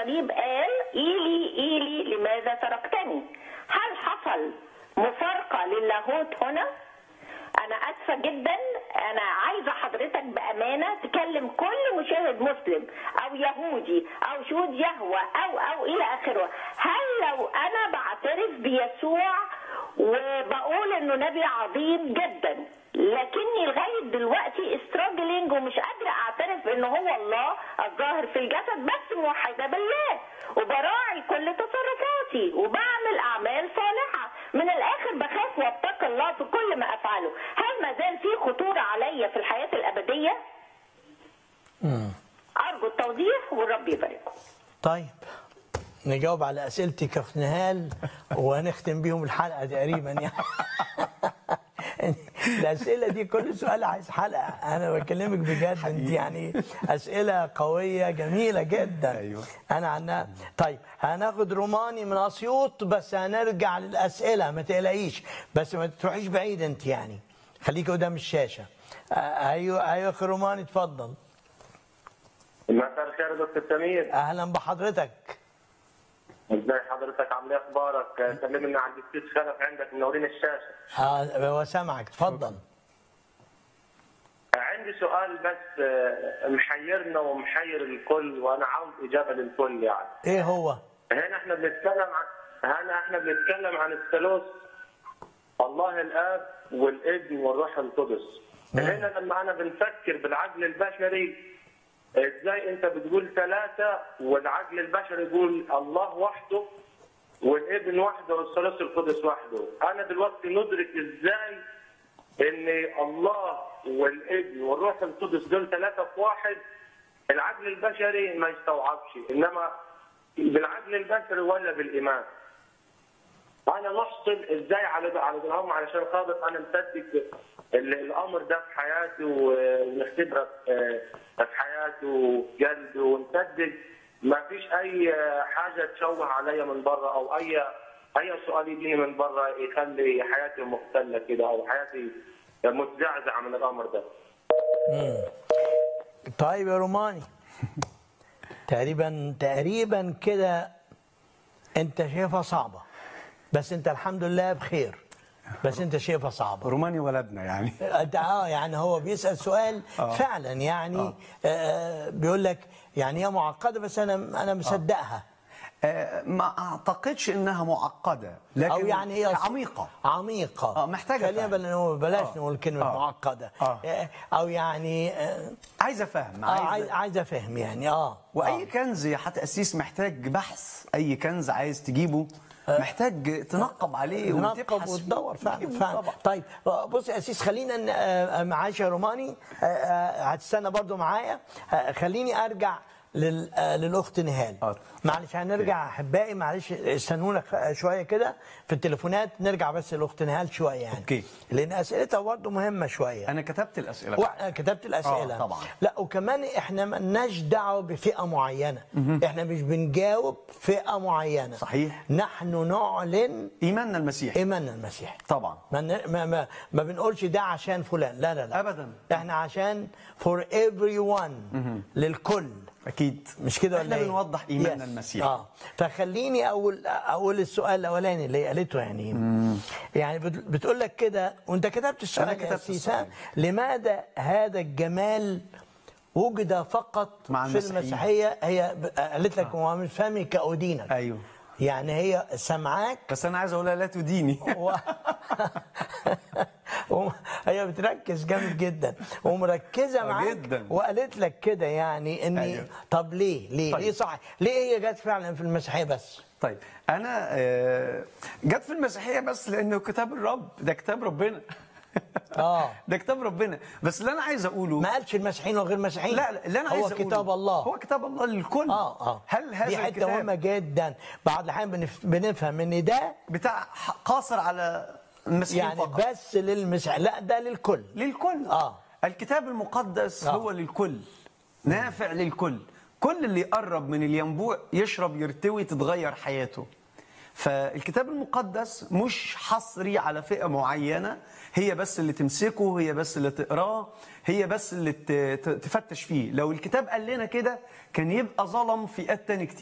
الصليب قال إيلي إيلي لماذا تركتني هل حصل مفارقة للاهوت هنا أنا آسفة جدا أنا عايزة حضرتك بأمانة تكلم كل مشاهد مسلم أو يهودي أو شهود يهوى أو أو إلى آخره هل لو أنا بعترف بيسوع وبقول إنه نبي عظيم جدا لكني لغايه دلوقتي استراجلينج ومش قادره اعترف ان هو الله الظاهر في الجسد بس موحده بالله وبراعي كل تصرفاتي وبعمل اعمال صالحه من الاخر بخاف واتقي الله في كل ما افعله هل ما زال في خطوره عليا في الحياه الابديه ارجو التوضيح والرب يبارككم طيب نجاوب على اسئلتك يا اخت نهال ونختم بيهم الحلقه تقريبا يعني الاسئله دي كل سؤال عايز حلقه انا بكلمك بجد انت يعني اسئله قويه جميله جدا أيوة. انا عنها طيب هناخد روماني من اسيوط بس هنرجع للاسئله ما تقلقيش بس ما تروحيش بعيد انت يعني خليك قدام الشاشه آه، ايوه ايوه اخي روماني اتفضل مساء الخير يا دكتور سمير اهلا بحضرتك ازاي حضرتك عامل ايه اخبارك كلمنا عن دكتور خلف عندك منورين الشاشه اه هو سامعك اتفضل عندي سؤال بس آه، محيرنا ومحير الكل وانا عاوز اجابه للكل يعني ايه هو هنا احنا بنتكلم عن هنا احنا بنتكلم عن الثالوث الله الاب والابن والروح القدس نعم. هنا لما انا بنفكر بالعقل البشري ازاي انت بتقول ثلاثه والعقل البشري يقول الله وحده والابن وحده والثالوث القدس وحده انا دلوقتي ندرك ازاي ان الله والابن والروح القدس دول ثلاثه في واحد العقل البشري ما يستوعبش انما بالعقل البشري ولا بالايمان انا نحصل ازاي على على دراهم علشان خاطر انا مصدق ال- الامر ده في حياتي و- ونختبره في في حياتي وفي قلبي ونصدق ما فيش اي حاجه تشوه عليا من بره او اي اي سؤال يجيني من بره يخلي حياتي مختله كده او حياتي متزعزعه من الامر ده طيب يا روماني تقريبا تقريبا كده انت شايفها صعبه بس انت الحمد لله بخير بس انت شايفها صعبه روماني ولدنا يعني انت اه يعني هو بيسال سؤال آه. فعلا يعني آه بيقول لك يعني هي معقده بس انا انا مصدقها آه، ما اعتقدش انها معقده لكن او يعني هي عميقه عميقه آه، محتاجة خلينا فهم. بل- نقول- بلاش آه. نقول كلمه آه. معقده آه. آه، او يعني اه عايزه فهم آه، عايز عايزه عايزه فهم يعني اه واي آه. كنز يا حتى اسيس محتاج بحث اي كنز عايز تجيبه محتاج تنقب عليه تنقب وتبحث وتدور فيه. فعلا فعلا طبعا. طيب بص يا اسيس خلينا ن- آه، معاش يا روماني آه، آه، هتستنى برضو معايا آه، خليني ارجع لل- آه، للاخت نهال آه. معلش هنرجع احبائي معلش استنونا خ- شويه كده في التليفونات نرجع بس للاخت نهال شويه يعني أوكي. لان اسئلتها برضه مهمه شويه انا كتبت الاسئله واحنا كتبت الاسئله آه، طبعا. لا وكمان احنا مالناش دعوه بفئه معينه احنا مش بنجاوب فئه معينه صحيح. نحن نعلن ايماننا المسيحي ايماننا المسيحي طبعا ما, ن- ما, ما, ما بنقولش ده عشان فلان لا لا لا أبداً. احنا عشان for everyone للكل اكيد مش كده ولا احنا ايه؟ بنوضح ايماننا Yes. المسيحي اه فخليني اقول اقول السؤال الاولاني اللي هي قالته يعني يعني بت- بتقول لك كده وانت كتبت السؤال أنا كتبت يا سيسا، السؤال. لماذا هذا الجمال وجد فقط مع في المسيحيين. المسيحيه هي ب- قالت لك هو مش فاهمي كأدينك ايوه يعني هي سامعاك بس انا عايز اقولها لا تديني و... و... هي بتركز جامد جدا ومركزه آه، معاك جداً. وقالت لك كده يعني اني أيوة. طب ليه ليه طيب. ليه صح ليه هي جت فعلا في المسيحيه بس طيب انا آه، جت في المسيحيه بس لانه كتاب الرب ده كتاب ربنا اه ده كتاب ربنا بس اللي انا عايز اقوله ما قالش المسيحيين وغير المسيحيين لا لا اللي انا عايز هو أقوله كتاب الله هو كتاب الله للكل اه اه هل هذا دي حته الكتاب مهمه جدا بعض الاحيان بنف... بنفهم ان ده بتاع ح- قاصر على المسيحيين يعني فقط بس للمسيح لا ده للكل للكل آه. الكتاب المقدس آه. هو للكل نافع للكل كل اللي يقرب من الينبوع يشرب يرتوي تتغير حياته فالكتاب المقدس مش حصري على فئة معينة هي بس اللي تمسكه هي بس اللي تقراه هي بس اللي ت- ت- تفتش فيه لو الكتاب قال لنا كده كان يبقى ظلم فئات تاني كتير